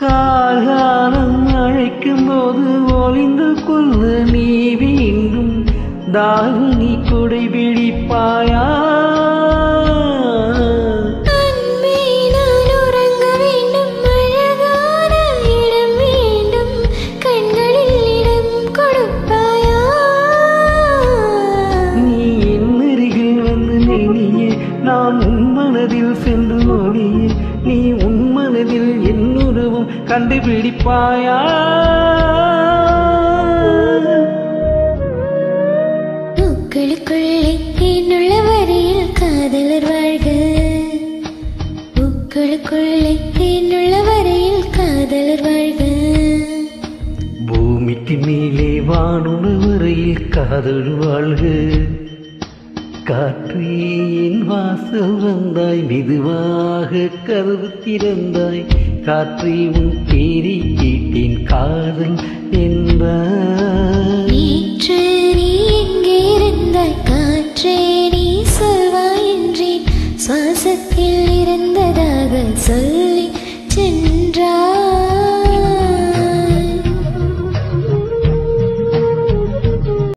காலம் அழைக்கும் போது ஒளிந்து கொள்ள நீ வேண்டும் தாகினி கொடை பிடிப்பாயா அன்பே நான் உறங்க வேண்டும் அழகான இடம் வேண்டும் கண்களில் இடம் கொடுப்பாயா நீ என் அருகில் வந்து நெளியே நான் உன் மனதில் சென்று மொழியே நீ உன் மனதில் என் உருவம் கண்டுபிடிப்பாயா பூக்களுக்குள்ளே தேனுள்ள வரையில் காதலர் வாழ்க பூக்களுக்குள்ளே தேனுள்ள வரையில் காதலர் வாழ்க பூமிக்கு மேலே வானுண வரையில் காதல் வாழ்க காற்றே என் வாசல் வந்தாய் மெதுவாக கதவு திறந்தாய் காற்றே உன் பேரை கேட்டேன் காதல் என்றாய் நேற்று நீ எங்கே இருந்தாய் காற்றே நீ சொல்வாய் என்றேன் சுவாசத்தில் இருந்ததாக சொல்லி